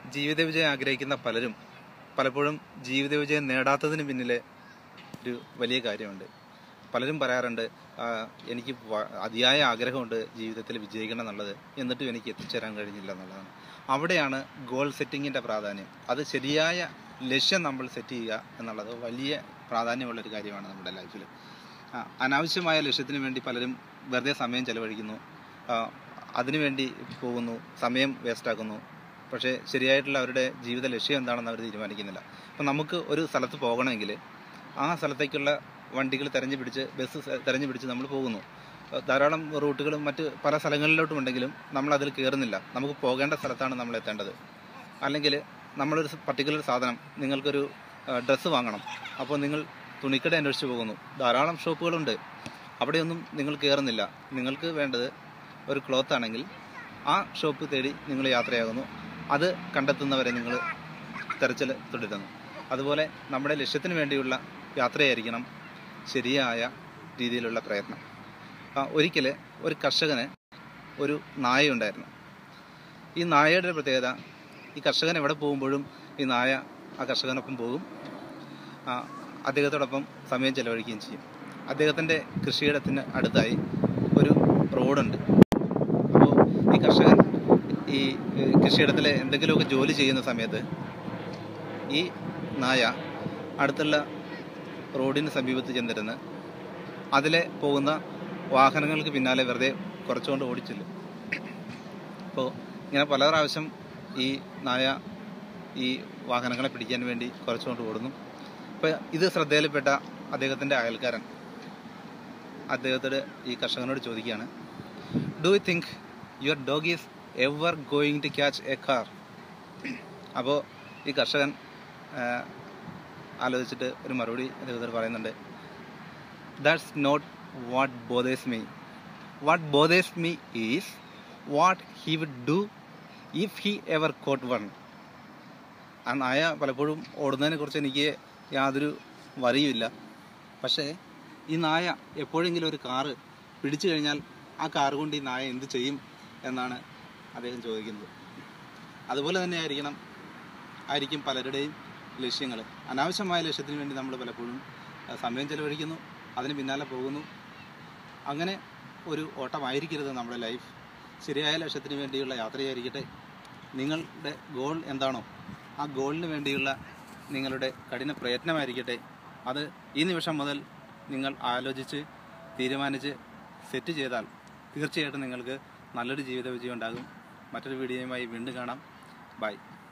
ജീവിത വിജയം ആഗ്രഹിക്കുന്ന പലരും പലപ്പോഴും ജീവിത വിജയം നേടാത്തതിന് പിന്നിലെ ഒരു വലിയ കാര്യമുണ്ട് പലരും പറയാറുണ്ട് "ആ, എനിക്ക് വ- അതിയായ ആഗ്രഹമുണ്ട് ജീവിതത്തിൽ വിജയിക്കണം എന്നുള്ളത് എന്നിട്ടും എനിക്ക് എത്തിച്ചേരാൻ കഴിഞ്ഞില്ല എന്നുള്ളതാണ് അവിടെയാണ് ഗോൾ സെറ്റിങ്ങിൻ്റെ പ്രാധാന്യം അത് ശരിയായ ലക്ഷ്യം നമ്മൾ സെറ്റ് ചെയ്യുക എന്നുള്ളത് വലിയ പ്രാധാന്യമുള്ളൊരു കാര്യമാണ് നമ്മുടെ ലൈഫിൽ അനാവശ്യമായ ലക്ഷ്യത്തിന് വേണ്ടി പലരും വെറുതെ സമയം ചെലവഴിക്കുന്നു ആ, അതിനുവേണ്ടി പോകുന്നു സമയം വേസ്റ്റാക്കുന്നു പക്ഷേ ശരിയായിട്ടുള്ള അവരുടെ ജീവിത ലക്ഷ്യം എന്താണെന്ന് അവർ തീരുമാനിക്കുന്നില്ല അപ്പം നമുക്ക് ഒരു സ്ഥലത്ത് പോകണമെങ്കിൽ ആ സ്ഥലത്തേക്കുള്ള വണ്ടികൾ തെരഞ്ഞു പിടിച്ച് ബസ് സ- തെരഞ്ഞു പിടിച്ച് നമ്മൾ പോകുന്നു അഹ് ധാരാളം റൂട്ടുകളും മറ്റ് പല സ്ഥലങ്ങളിലോട്ടും ഉണ്ടെങ്കിലും നമ്മൾ അതിൽ കയറുന്നില്ല നമുക്ക് പോകേണ്ട സ്ഥലത്താണ് നമ്മൾ എത്തേണ്ടത് അല്ലെങ്കിൽ നമ്മളൊരു പർട്ടിക്കുലർ സാധനം നിങ്ങൾക്കൊരു ഡ്രസ്സ് വാങ്ങണം അപ്പോൾ നിങ്ങൾ തുണിക്കട അന്വേഷിച്ച് പോകുന്നു ധാരാളം ഷോപ്പുകളുണ്ട് അവിടെയൊന്നും നിങ്ങൾ കയറുന്നില്ല നിങ്ങൾക്ക് വേണ്ടത് ഒരു ക്ലോത്ത് ആണെങ്കിൽ ആ ഷോപ്പ് തേടി നിങ്ങൾ യാത്രയാകുന്നു അത് കണ്ടെത്തുന്നവരെ നിങ്ങൾ തെരച്ചിൽ തുടരുന്നു അതുപോലെ നമ്മുടെ ലക്ഷ്യത്തിന് വേണ്ടിയുള്ള യാത്രയായിരിക്കണം ശരിയായ രീതിയിലുള്ള പ്രയത്നം ഒരിക്കൽ ഒരു കർഷകന് ഒരു നായയുണ്ടായിരുന്നു ഈ നായയുടെ പ്രത്യേകത ഈ കർഷകൻ എവിടെ പോകുമ്പോഴും ഈ നായ ആ കർഷകനൊപ്പം പോകും ആ, അദ്ദേഹത്തോടൊപ്പം സമയം ചെലവഴിക്കുകയും ചെയ്യും അദ്ദേഹത്തിൻ്റെ കൃഷിയിടത്തിന് അടുത്തായി ഒരു റോഡുണ്ട് അപ്പോൾ ഈ കർഷകൻ ഈ ഏഹ്, കൃഷിയിടത്തിലെ എന്തെങ്കിലുമൊക്കെ ജോലി ചെയ്യുന്ന സമയത്ത് ഈ നായ അടുത്തുള്ള റോഡിന് സമീപത്ത് ചെന്നിരുന്ന് അതിലെ പോകുന്ന വാഹനങ്ങൾക്ക് പിന്നാലെ വെറുതെ കുറച്ചുകൊണ്ട് ഓടിച്ചില്ല അപ്പോൾ ഇങ്ങനെ പല പ്രാവശ്യം ഈ നായ ഈ വാഹനങ്ങളെ പിടിക്കാൻ വേണ്ടി കുറച്ചുകൊണ്ട് ഓടുന്നു അപ്പോൾ ഇത് ശ്രദ്ധയിൽപ്പെട്ട അദ്ദേഹത്തിൻ്റെ അയൽക്കാരൻ അദ്ദേഹത്തോട് ഈ കർഷകനോട് ചോദിക്കുകയാണ് do you think your dog is ever going to catch a car അപ്പോൾ ഈ കർഷകൻ ആ, ആലോചിച്ചിട്ട് ഒരു മറുപടി അദ്ദേഹത്തോട് പറയുന്നുണ്ട് that's not what bothers me what bothers me is what he would do if he ever caught one ആ നായ പലപ്പോഴും ഓടുന്നതിനെ കുറിച്ച് എനിക്ക് യാതൊരു വരിയുമില്ല പക്ഷേ ഈ നായ എപ്പോഴെങ്കിലും ഒരു കാറ് പിടിച്ചു കഴിഞ്ഞാൽ ആ കാറ് കൊണ്ട് ഈ നായ എന്ത് ചെയ്യും എന്നാണ് അദ്ദേഹം ചോദിക്കുന്നത് അതുപോലെ തന്നെ ആയിരിക്കണം ആയിരിക്കും പലരുടെയും ലക്ഷ്യങ്ങൾ അനാവശ്യമായ ലക്ഷ്യത്തിന് വേണ്ടി നമ്മൾ പലപ്പോഴും ആ, സമയം ചെലവഴിക്കുന്നു അതിന് പിന്നാലെ പോകുന്നു അങ്ങനെ ഒരു ഓട്ടമായിരിക്കരുത് നമ്മുടെ ലൈഫ് ശരിയായ ലക്ഷ്യത്തിന് വേണ്ടിയുള്ള യാത്രയായിരിക്കട്ടെ നിങ്ങളുടെ ഗോൾ എന്താണോ ആ ഗോളിന് വേണ്ടിയുള്ള നിങ്ങളുടെ കഠിന പ്രയത്നമായിരിക്കട്ടെ അത് ഈ നിമിഷം മുതൽ നിങ്ങൾ ആലോചിച്ച് തീരുമാനിച്ച് സെറ്റ് ചെയ്താൽ തീർച്ചയായിട്ടും നിങ്ങൾക്ക് നല്ലൊരു ജീവിത വിജയം ഉണ്ടാകും മറ്റൊരു വീഡിയോയുമായി വീണ്ടും കാണാം ബൈ